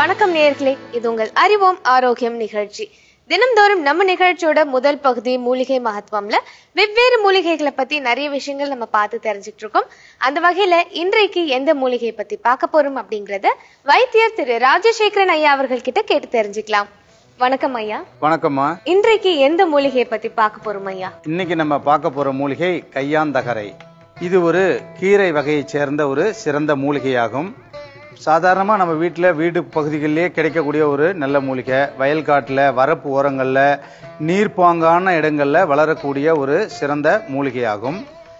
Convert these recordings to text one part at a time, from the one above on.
வணக்கம் நேயர்களே இது உங்கள் அறிவோம் ஆரோக்கியம் நிகழ்ச்சி தினம்தோறும் நம்ம நிகழ்ச்சியோட முதல் பகுதி மூலிகை மகத்துவம்ல வெவ்வேறு மூலிகைகளை பத்தி நிறைய விஷயங்கள் நம்ம பார்த்து தெரிஞ்சுட்டு இருக்கோம் அந்த வகையில இன்றைக்கு எந்த மூலிகையை பத்தி பார்க்க போறோம் அப்படிங்கறத வைத்தியர் திரு ராஜசேகரன் ஐயா அவர்கள் கிட்ட கேட்டு தெரிஞ்சுக்கலாம் வணக்கம் ஐயா வணக்கம்மா இன்றைக்கு எந்த மூலிகையை பத்தி பார்க்க போறோம் ஐயா இன்னைக்கு நம்ம பார்க்க போற மூலிகை கையாந்தகரை இது ஒரு கீரை வகையைச் சேர்ந்த ஒரு சிறந்த மூலிகையாகும் சாதாரணமாக நம்ம வீட்டில் வீடு பகுதிகளிலே கிடைக்கக்கூடிய ஒரு நல்ல மூலிகை வயல்காட்டில் வரப்பு ஓரங்களில் நீர்ப்பாங்கான இடங்களில் வளரக்கூடிய ஒரு சிறந்த மூலிகையாகும்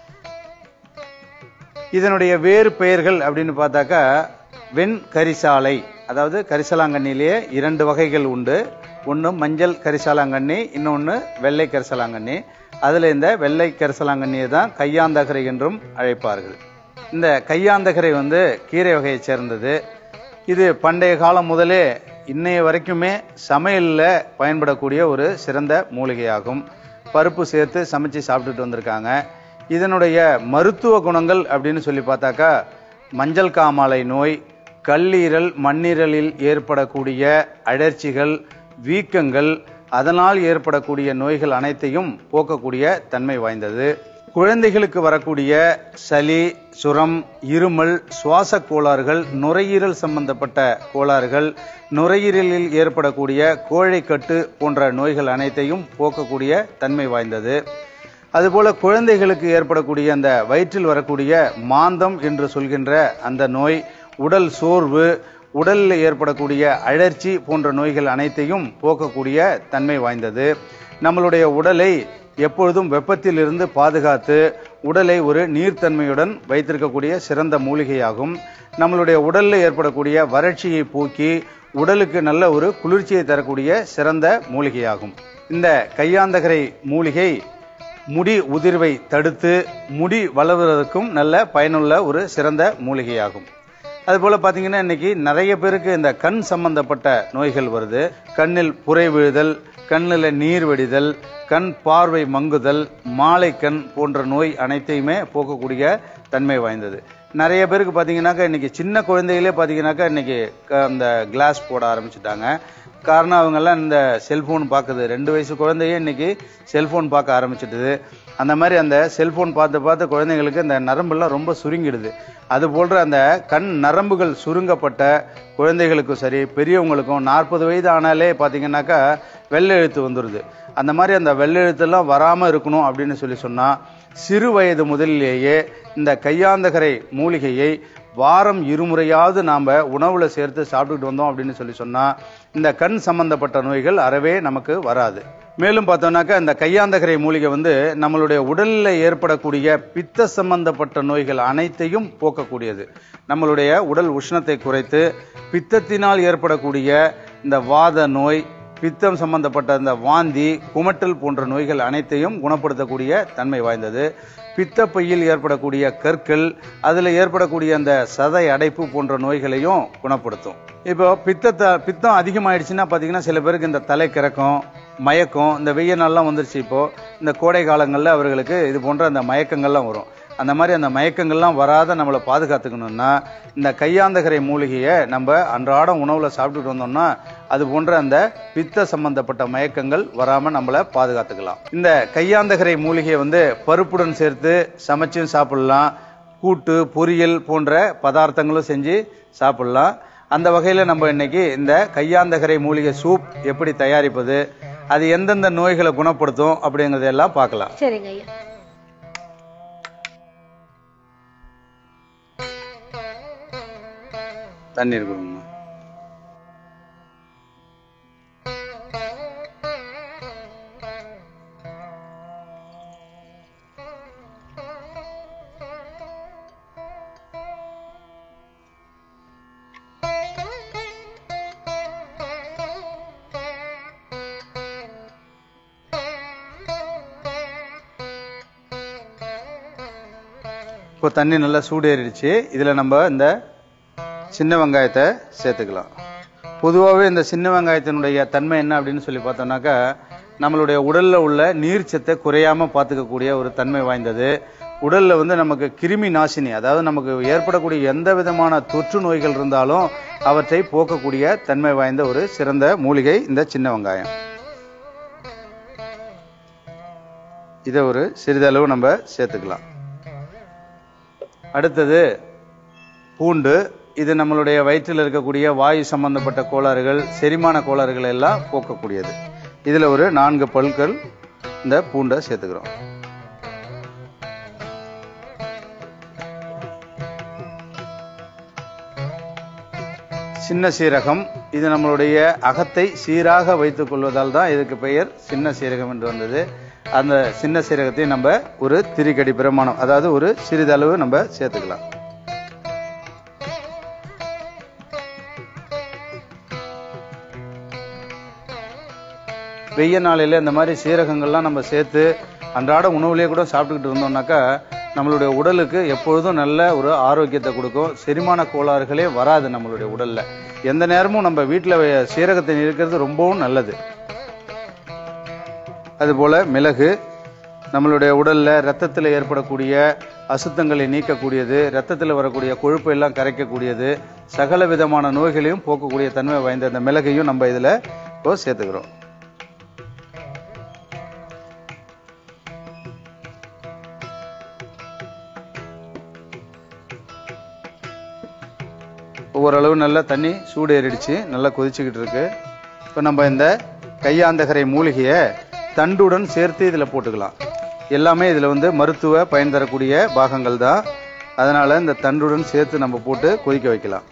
இதனுடைய வேறு பெயர்கள் அப்படின்னு பார்த்தாக்கா வெண் கரிசாலை அதாவது கரிசலாங்கண்ணிலேயே இரண்டு வகைகள் உண்டு ஒன்று மஞ்சள் கரிசலாங்கண்ணி இன்னொன்று வெள்ளை கரிசலாங்கண்ணி அதில் இந்த வெள்ளை கரிசலாங்கண்ணியை தான் கையாந்தகரை என்றும் அழைப்பார்கள் இந்த கையாந்தகரை வந்து கீரை வகையைச் சேர்ந்தது இது பண்டைய காலம் முதலே இன்னைய வரைக்குமே சமையலில் பயன்படக்கூடிய ஒரு சிறந்த மூலிகையாகும் பருப்பு சேர்த்து சமைச்சு சாப்பிட்டுட்டு வந்திருக்காங்க இதனுடைய மருத்துவ குணங்கள் அப்படின்னு சொல்லி பார்த்தாக்கா மஞ்சள் காமாலை நோய் கல்லீரல் மண்ணீரலில் ஏற்படக்கூடிய அழற்சிகள் வீக்கங்கள் அதனால் ஏற்படக்கூடிய நோய்கள் அனைத்தையும் போக்கக்கூடிய தன்மை வாய்ந்தது குழந்தைகளுக்கு வரக்கூடிய சளி சுரம் இருமல் சுவாச கோளாறுகள் நுரையீரல் சம்பந்தப்பட்ட கோளாறுகள் நுரையீரலில் ஏற்படக்கூடிய கோழைக்கட்டு போன்ற நோய்கள் அனைத்தையும் போக்கக்கூடிய தன்மை வாய்ந்தது அதுபோல குழந்தைகளுக்கு ஏற்படக்கூடிய அந்த வயிற்றில் வரக்கூடிய மாந்தம் என்று சொல்கின்ற அந்த நோய் உடல் சோர்வு உடலில் ஏற்படக்கூடிய அழற்சி போன்ற நோய்கள் அனைத்தையும் போக்கக்கூடிய தன்மை வாய்ந்தது நம்மளுடைய உடலை எப்பொழுதும் வெப்பத்தில் இருந்து பாதுகாத்து உடலை ஒரு நீர்த்தன்மையுடன் வைத்திருக்கக்கூடிய சிறந்த மூலிகையாகும் நம்மளுடைய உடலில் ஏற்படக்கூடிய வறட்சியை போக்கி உடலுக்கு நல்ல ஒரு குளிர்ச்சியை தரக்கூடிய சிறந்த மூலிகையாகும் இந்த கையாந்தகரை மூலிகை முடி உதிர்வை தடுத்து முடி வளர்வதற்கும் நல்ல பயனுள்ள ஒரு சிறந்த மூலிகையாகும் அதுபோல பாத்தீங்கன்னா இன்னைக்கு நிறைய பேருக்கு இந்த கண் சம்பந்தப்பட்ட நோய்கள் வருது கண்ணில் புரை விழுதல் கண்ணில் நீர் வடிதல் கண் பார்வை மங்குதல் மாலை கண் போன்ற நோய் அனைத்தையுமே போக்கக்கூடிய தன்மை வாய்ந்தது நிறைய பேருக்கு பார்த்தீங்கன்னாக்கா இன்னைக்கு சின்ன குழந்தைகளே பார்த்தீங்கன்னாக்கா இன்னைக்கு க- அந்த கிளாஸ் போட ஆரம்பிச்சுட்டாங்க காரணம் அவங்கெல்லாம் இந்த செல்போன் பார்க்குது ரெண்டு வயசு குழந்தையே இன்னைக்கு செல்போன் பார்க்க ஆரம்பிச்சிட்டுது அந்த மாதிரி அந்த செல்போன் பார்த்து பார்த்து குழந்தைங்களுக்கு இந்த நரம்பெல்லாம் ரொம்ப சுருங்கிடுது அது போன்ற அந்த கண் நரம்புகள் சுருங்கப்பட்ட குழந்தைகளுக்கும் சரி பெரியவங்களுக்கும் நாற்பது வயது ஆனாலே பார்த்தீங்கன்னாக்கா வெள்ளை எழுத்து வந்துடுது அந்த மாதிரி அந்த வெள்ளை எழுத்தெல்லாம் வராமல் இருக்கணும் அப்படின்னு சொல்லி சொன்னால் சிறு வயது முதலிலேயே இந்த கையாந்தகரை மூலிகையை வாரம் இருமுறையாவது நாம் உணவுல சேர்த்து சாப்பிட்டுட்டு வந்தோம் அப்படின்னு சொல்லி சொன்னா இந்த கண் சம்பந்தப்பட்ட நோய்கள் அறவே நமக்கு வராது மேலும் பார்த்தோம்னாக்கா இந்த கையாந்தகரை மூலிகை வந்து நம்மளுடைய உடலில் ஏற்படக்கூடிய பித்த சம்பந்தப்பட்ட நோய்கள் அனைத்தையும் போக்கக்கூடியது நம்மளுடைய உடல் உஷ்ணத்தை குறைத்து பித்தத்தினால் ஏற்படக்கூடிய இந்த வாத நோய் பித்தம் சம்பந்தப்பட்ட இந்த வாந்தி குமட்டல் போன்ற நோய்கள் அனைத்தையும் குணப்படுத்தக்கூடிய தன்மை வாய்ந்தது பித்தப்பையில் ஏற்படக்கூடிய கற்கள் அதில் ஏற்படக்கூடிய அந்த சதை அடைப்பு போன்ற நோய்களையும் குணப்படுத்தும் இப்போ பித்தத்தை பித்தம் அதிகமாயிடுச்சுன்னா பார்த்தீங்கன்னா சில பேருக்கு இந்த தலை கிறக்கம் மயக்கம் இந்த வெய்ய நாள்லாம் வந்துருச்சு இப்போ இந்த கோடை காலங்களில் அவர்களுக்கு இது போன்ற அந்த மயக்கங்கள்லாம் வரும் அந்த மாதிரி அந்த மயக்கங்கள்லாம் வராத நம்மளை பாதுகாத்துக்கணும்னா இந்த கையாந்தகரை மூலிகையை நம்ம அன்றாடம் உணவுல சாப்பிட்டுட்டு வந்தோம்னா அது போன்ற அந்த பித்த சம்பந்தப்பட்ட மயக்கங்கள் வராம நம்மளை பாதுகாத்துக்கலாம் இந்த கையாந்தகரை மூலிகையை வந்து பருப்புடன் சேர்த்து சமைச்சும் சாப்பிடலாம் கூட்டு பொரியல் போன்ற பதார்த்தங்களும் செஞ்சு சாப்பிடலாம் அந்த வகையில் நம்ம இன்னைக்கு இந்த கையாந்தகரை மூலிகை சூப் எப்படி தயாரிப்பது அது எந்தெந்த நோய்களை குணப்படுத்தும் அப்படிங்கறதெல்லாம் பார்க்கலாம் சரிங்க ஐயா தண்ணீர் கொடுங்க இப்போ தண்ணி நல்லா சூடேறிடுச்சு இதில் நம்ம இந்த சின்ன வெங்காயத்தை சேர்த்துக்கலாம் பொதுவாகவே இந்த சின்ன வெங்காயத்தினுடைய தன்மை என்ன அப்படின்னு சொல்லி பார்த்தோம்னாக்கா நம்மளுடைய உடல்ல உள்ள நீர்ச்சத்தை குறையாம பார்த்துக்கக்கூடிய ஒரு தன்மை வாய்ந்தது உடல்ல வந்து நமக்கு கிருமி நாசினி அதாவது நமக்கு ஏற்படக்கூடிய எந்த விதமான தொற்று நோய்கள் இருந்தாலும் அவற்றை போக்கக்கூடிய தன்மை வாய்ந்த ஒரு சிறந்த மூலிகை இந்த சின்ன வெங்காயம் இதை ஒரு சிறிதளவு நம்ம சேர்த்துக்கலாம் அடுத்தது பூண்டு இது நம்மளுடைய வயிற்றில் இருக்கக்கூடிய வாயு சம்பந்தப்பட்ட கோளாறுகள் செரிமான கோளாறுகள் எல்லாம் போக்கக்கூடியது இதுல ஒரு நான்கு பல்கள் இந்த பூண்டை சேர்த்துக்கிறோம் சின்ன சீரகம் இது நம்மளுடைய அகத்தை சீராக வைத்துக் கொள்வதால் தான் இதுக்கு பெயர் சின்ன சீரகம் என்று வந்தது அந்த சின்ன சீரகத்தை நம்ம ஒரு திரிகடி பிரமாணம் அதாவது ஒரு சிறிதளவு நம்ம சேர்த்துக்கலாம் வெய்ய நாளையில இந்த மாதிரி சீரகங்கள்லாம் நம்ம சேர்த்து அன்றாட உணவுலயே கூட சாப்பிட்டுக்கிட்டு இருந்தோம்னாக்கா நம்மளுடைய உடலுக்கு எப்பொழுதும் நல்ல ஒரு ஆரோக்கியத்தை கொடுக்கும் செரிமான கோளாறுகளே வராது நம்மளுடைய உடல்ல எந்த நேரமும் நம்ம வீட்டுல வே- சீரகத்தை இருக்கிறது ரொம்பவும் நல்லது அதுபோல மிளகு நம்மளுடைய உடல்ல ரத்தத்தில் ஏற்படக்கூடிய அசுத்தங்களை நீக்கக்கூடியது ரத்தத்தில் வரக்கூடிய கொழுப்பை எல்லாம் கரைக்கக்கூடியது சகல விதமான நோய்களையும் போக்கக்கூடிய தன்மை வாய்ந்த இந்த மிளகையும் நம்ம இதுல இப்போ சேர்த்துக்கிறோம் ஓரளவு நல்லா தண்ணி சூடு ஏறிடுச்சு நல்லா கொதிச்சுக்கிட்டு இருக்கு இப்போ நம்ம இந்த கையாந்தகரை மூலிகையை தண்டுடன் சேர்த்து இதில் போட்டுக்கலாம் எல்லாமே இதில் வந்து மருத்துவ பயன் தரக்கூடிய பாகங்கள் தான் அதனால இந்த தண்டுடன் சேர்த்து நம்ம போட்டு கொதிக்க வைக்கலாம்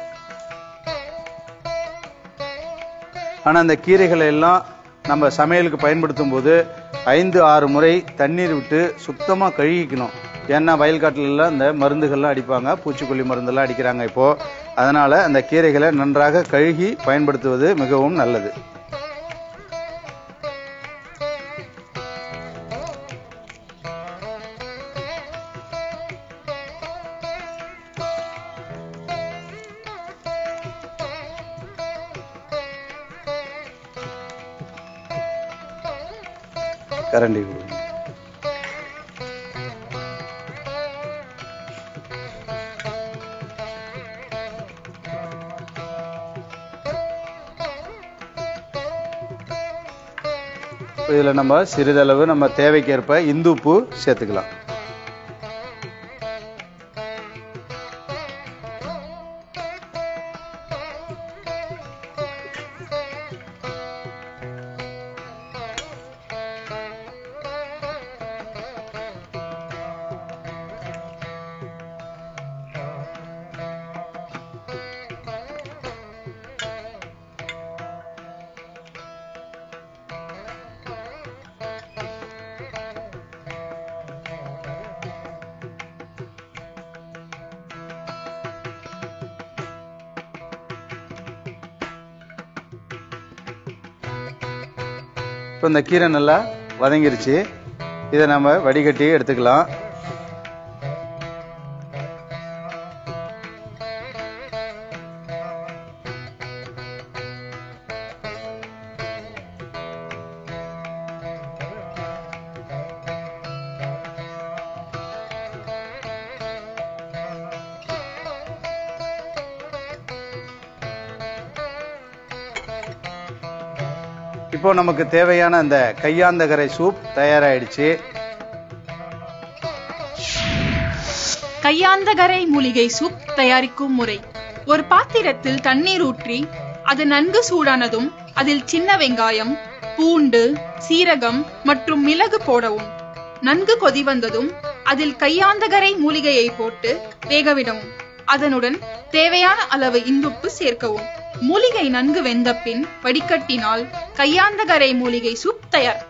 ஆனால் இந்த கீரைகளை எல்லாம் நம்ம சமையலுக்கு பயன்படுத்தும் போது ஐந்து ஆறு முறை தண்ணீர் விட்டு சுத்தமாக கழுகிக்கணும் ஏன்னா வயல் காட்டுல எல்லாம் இந்த மருந்துகள்லாம் அடிப்பாங்க பூச்சிக்கொல்லி மருந்தெல்லாம் அடிக்கிறாங்க இப்போ அதனால அந்த கீரைகளை நன்றாக கழுகி பயன்படுத்துவது மிகவும் நல்லது கரண்டி கொடுங்க இப்ப இதுல நம்ம சிறிதளவு நம்ம தேவைக்கேற்ப இந்துப்பு சேர்த்துக்கலாம் இப்போ இந்த கீரை நல்லா வதங்கிருச்சு இதை நம்ம வடிகட்டி எடுத்துக்கலாம் இப்போ நமக்கு தேவையான அந்த கையாந்தகரை சூப் தயாராயிடுச்சு கையாந்தகரை மூலிகை சூப் தயாரிக்கும் முறை ஒரு பாத்திரத்தில் தண்ணீர் ஊற்றி அது நன்கு சூடானதும் அதில் சின்ன வெங்காயம் பூண்டு சீரகம் மற்றும் மிளகு போடவும் நன்கு கொதி வந்ததும் அதில் கையாந்தகரை மூலிகையை போட்டு வேகவிடவும் அதனுடன் தேவையான அளவு இந்துப்பு சேர்க்கவும் மூலிகை நன்கு வெந்த பின் வடிகட்டினால் கையாந்தகரை மூலிகை சூப் தயார்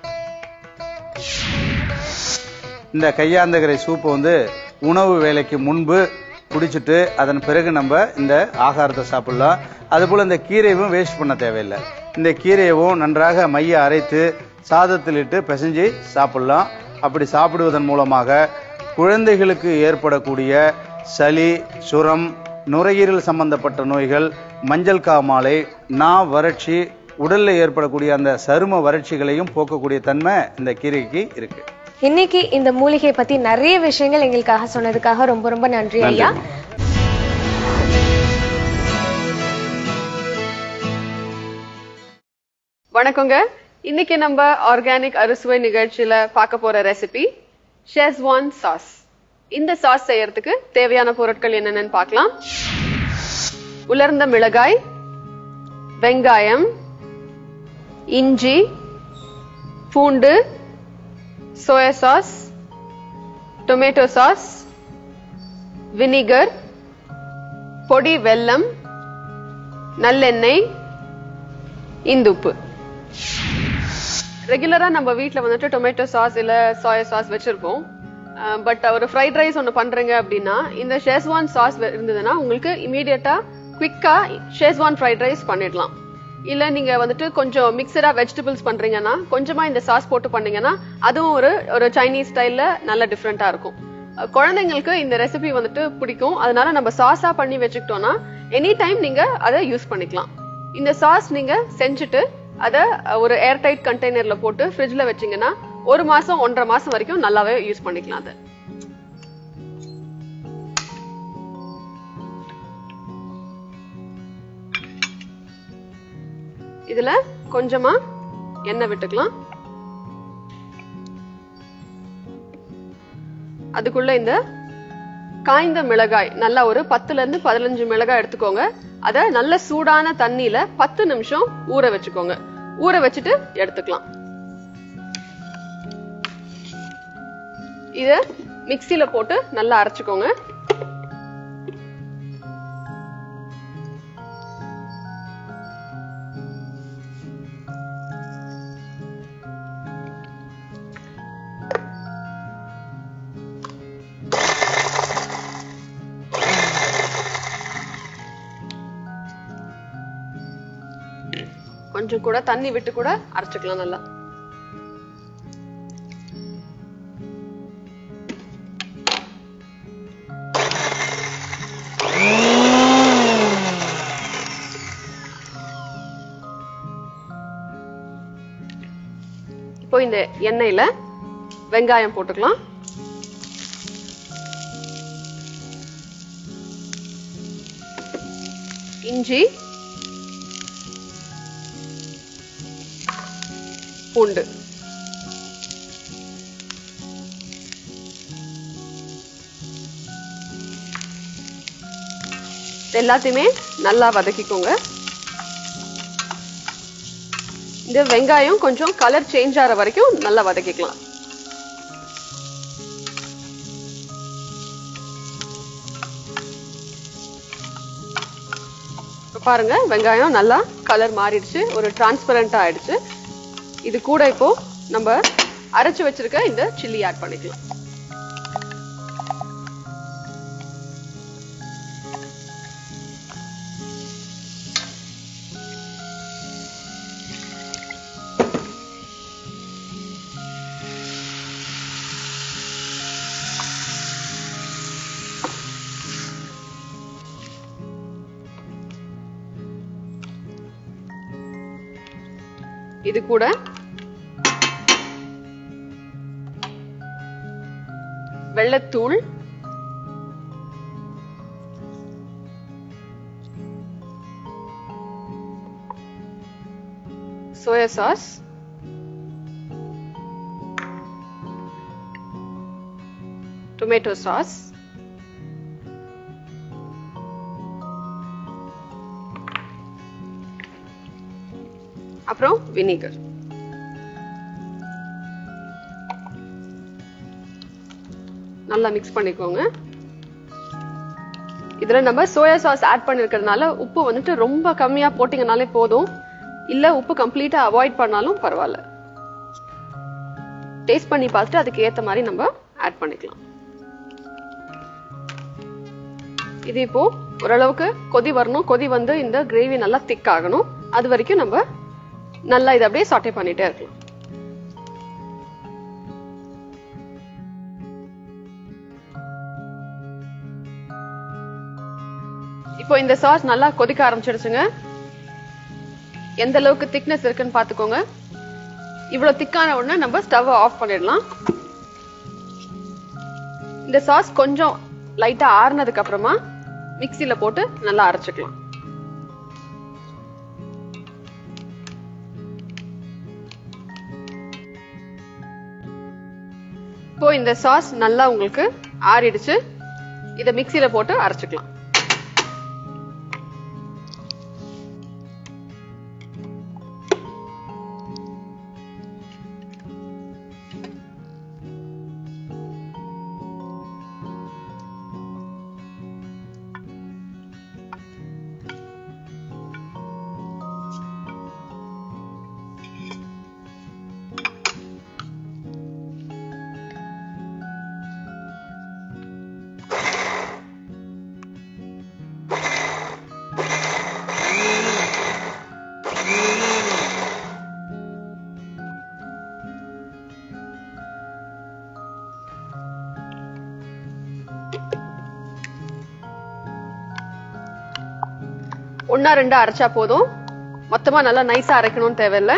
இந்த கையாந்தகரை சூப்பை வந்து உணவு வேலைக்கு முன்பு குடிச்சிட்டு அதன் பிறகு நம்ம இந்த ஆகாரத்தை சாப்பிடலாம் அதுபோல இந்த கீரையும் வேஸ்ட் பண்ண தேவையில்லை இந்த கீரையவும் நன்றாக மைய அரைத்து சாதத்தில் இட்டு பிசைஞ்சு சாப்பிடலாம் அப்படி சாப்பிடுவதன் மூலமாக குழந்தைகளுக்கு ஏற்படக்கூடிய சளி சுரம் நுரையீரல் சம்பந்தப்பட்ட நோய்கள் மஞ்சள் காமாலை நா வறட்சி உடல்ல ஏற்படக்கூடிய அந்த சரும வறட்சிகளையும் போக்கக்கூடிய தன்மை இந்த கீரைக்கு இருக்கு இன்னைக்கு இந்த மூலிகை பத்தி நிறைய விஷயங்கள் எங்களுக்காக சொன்னதுக்காக ரொம்ப ரொம்ப நன்றி ஐயா நன்றி. வணக்கங்க இன்னைக்கு நம்ம ஆர்கானிக் அறுசுவை நிகழ்ச்சியில பார்க்க போற ரெசிபி ஷெஸ்வான் சாஸ் இந்த சாஸ் செய்யறதுக்கு தேவையான பொருட்கள் என்னென்னு பார்க்கலாம் உலர்ந்த மிளகாய் வெங்காயம் இஞ்சி பூண்டு soya sauce tomato sauce vinegar பொடி வெல்லம் நல்லெண்ணெய் இந்துப்பு ரெகுலரா நம்ம வீட்ல வந்துட்டு டொமேட்டோ சாஸ் இல்ல சோயா சாஸ் வச்சிருப்போம் பட் ஒரு ஃப்ரைட் ரைஸ் ஒன்று பண்றீங்க அப்படின்னா இந்த ஷேஸ்வான் சாஸ் இருந்ததுன்னா உங்களுக்கு இமீடியட்டா குவிக்கா ஷேஸ்வான் ஃப்ரைட் ரைஸ் பண்ணிடலாம் இல்ல நீங்க வந்துட்டு கொஞ்சம் மிக்சடா வெஜிடபிள்ஸ் பண்றீங்கன்னா கொஞ்சமா இந்த சாஸ் போட்டு பண்ணீங்கன்னா அதுவும் ஒரு ஒரு சைனீஸ் ஸ்டைல்ல நல்ல டிஃப்ரெண்டா இருக்கும் அஹ் குழந்தைங்களுக்கு இந்த ரெசிபி வந்துட்டு பிடிக்கும் அதனால நம்ம சாஸா பண்ணி வச்சுக்கிட்டோம்னா எனி டைம் நீங்க அதை யூஸ் பண்ணிக்கலாம் இந்த சாஸ் நீங்க செஞ்சுட்டு அதை ஒரு ஏர் டைட் கண்டெய்னர்ல போட்டு ஃப்ரிட்ஜ்ல வச்சீங்கன்னா ஒரு மாசம் ஒன்றரை மாசம் வரைக்கும் நல்லாவே யூஸ் பண்ணிக்கலாம் அதை இதுல கொஞ்சமா எண்ணெய் விட்டுக்கலாம் அதுக்குள்ள இந்த காய்ந்த மிளகாய் நல்லா ஒரு பத்துல இருந்து பதினஞ்சு மிளகாய் எடுத்துக்கோங்க அத நல்ல சூடான தண்ணியில பத்து நிமிஷம் ஊற வச்சுக்கோங்க ஊற வச்சுட்டு எடுத்துக்கலாம் இத மிக்ஸில போட்டு நல்லா அரைச்சுக்கோங்க கொஞ்சம் கூட தண்ணி விட்டு கூட அரைச்சுக்கலாம் நல்லா இப்போ இந்த எண்ணெயில வெங்காயம் போட்டுக்கலாம் இஞ்சி பூண்டு இது எல்லாத்தையுமே நல்லா வதக்கிக்கோங்க இந்த வெங்காயம் கொஞ்சம் கலர் சேஞ்ச் ஆகிற வரைக்கும் நல்லா வதக்கிக்கலாம் இப்ப பாருங்க வெங்காயம் நல்லா கலர் மாறிடுச்சு ஒரு டிரான்ஸ்பரண்டா ஆயிடுச்சு இது கூட இப்போ நம்ம அரைச்சு வச்சிருக்க இந்த சில்லி ஆட் பண்ணிக்கலாம் இது கூட வெள்ளத்தூள் சோயா சாஸ் டொமேட்டோ சாஸ் அப்புறம் வினிகர் நல்லா மிக்ஸ் பண்ணிக்கோங்க இதுல நம்ம சோயா சாஸ் ஆட் பண்ணிருக்கிறதுனால உப்பு வந்துட்டு ரொம்ப கம்மியா போட்டீங்கனாலே போதும் இல்ல உப்பு கம்ப்ளீட்டா அவாய்ட் பண்ணாலும் பரவாயில்ல டேஸ்ட் பண்ணி பார்த்துட்டு அதுக்கு ஏத்த மாதிரி நம்ம ஆட் பண்ணிக்கலாம் இது இப்போ ஓரளவுக்கு கொதி வரணும் கொதி வந்து இந்த கிரேவி நல்லா திக் ஆகணும் அது வரைக்கும் நம்ம நல்லா இதை அப்படியே சாட்டே பண்ணிட்டே இருக்கலாம் இப்போ இந்த சாஸ் நல்லா கொதிக்க ஆரம்பிச்சிடுச்சுங்க எந்த அளவுக்கு திக்னஸ் இருக்குன்னு பாத்துக்கோங்க இவ்வளவு திக்கான உடனே நம்ம ஸ்டவ் ஆஃப் பண்ணிடலாம் இந்த சாஸ் கொஞ்சம் லைட்டா ஆறுனதுக்கு அப்புறமா மிக்ஸில போட்டு நல்லா அரைச்சுக்கலாம் இப்போ இந்த சாஸ் நல்லா உங்களுக்கு ஆறிடுச்சு இதை மிக்ஸில போட்டு அரைச்சுக்கலாம் ஒன்னா ரெண்டா அரைச்சா போதும் மொத்தமா நல்லா நைஸா அரைக்கணும்னு தேவையில்ல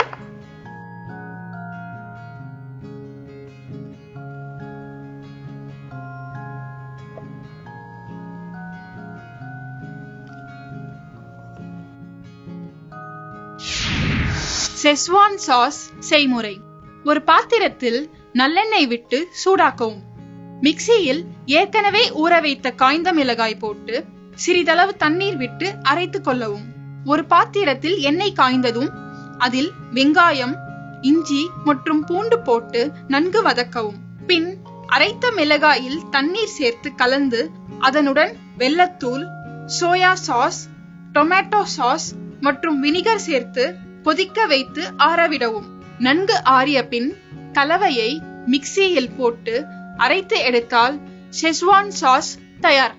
செஸ்வான் சாஸ் செய்முறை ஒரு பாத்திரத்தில் நல்லெண்ணெய் விட்டு சூடாக்கவும் மிக்சியில் ஏற்கனவே ஊற வைத்த காய்ந்த மிளகாய் போட்டு சிறிதளவு தண்ணீர் விட்டு அரைத்துக் கொள்ளவும் ஒரு பாத்திரத்தில் எண்ணெய் காய்ந்ததும் அதில் வெங்காயம் இஞ்சி மற்றும் பூண்டு போட்டு நன்கு வதக்கவும் பின் அரைத்த மிளகாயில் தண்ணீர் சேர்த்து கலந்து அதனுடன் வெல்லத்தூள் சோயா சாஸ் டொமேட்டோ சாஸ் மற்றும் வினிகர் சேர்த்து கொதிக்க வைத்து ஆறவிடவும் நன்கு ஆறிய பின் கலவையை மிக்சியில் போட்டு அரைத்து எடுத்தால் ஷெஸ்வான் சாஸ் தயார்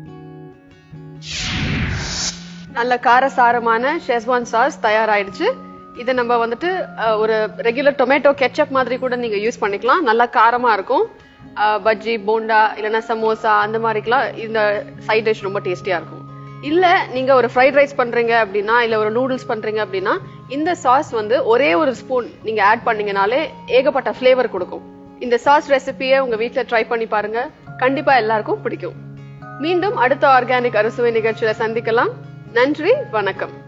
நல்ல காரசாரமான ஷெஸ்வான் சாஸ் தயாராயிடுச்சு இதை நம்ம வந்துட்டு அஹ், ஒரு ரெகுலர் டொமேட்டோ கெச்சப் மாதிரி கூட நீங்க யூஸ் பண்ணிக்கலாம் நல்லா காரமா இருக்கும் அஹ், பஜ்ஜி போண்டா இல்லைன்னா சமோசா அந்த மாதிரிக்கெல்லாம் இந்த சைட் டிஷ் ரொம்ப டேஸ்டியா இருக்கும் இல்ல நீங்க ஒரு ஃப்ரைட் ரைஸ் பண்றீங்க அப்படின்னா இல்ல ஒரு நூடுல்ஸ் பண்றீங்க அப்படின்னா இந்த சாஸ் வந்து ஒரே ஒரு ஸ்பூன் நீங்க ஆட் பண்ணீங்கனாலே ஏகப்பட்ட ஃப்ளேவர் கொடுக்கும் இந்த சாஸ் ரெசிபியை உங்க வீட்ல ட்ரை பண்ணி பாருங்க கண்டிப்பா எல்லாருக்கும் பிடிக்கும் மீண்டும் அடுத்த ஆர்கானிக் அறுசுவை நிகழ்ச்சியில சந்திக்கலாம் நன்றி வணக்கம்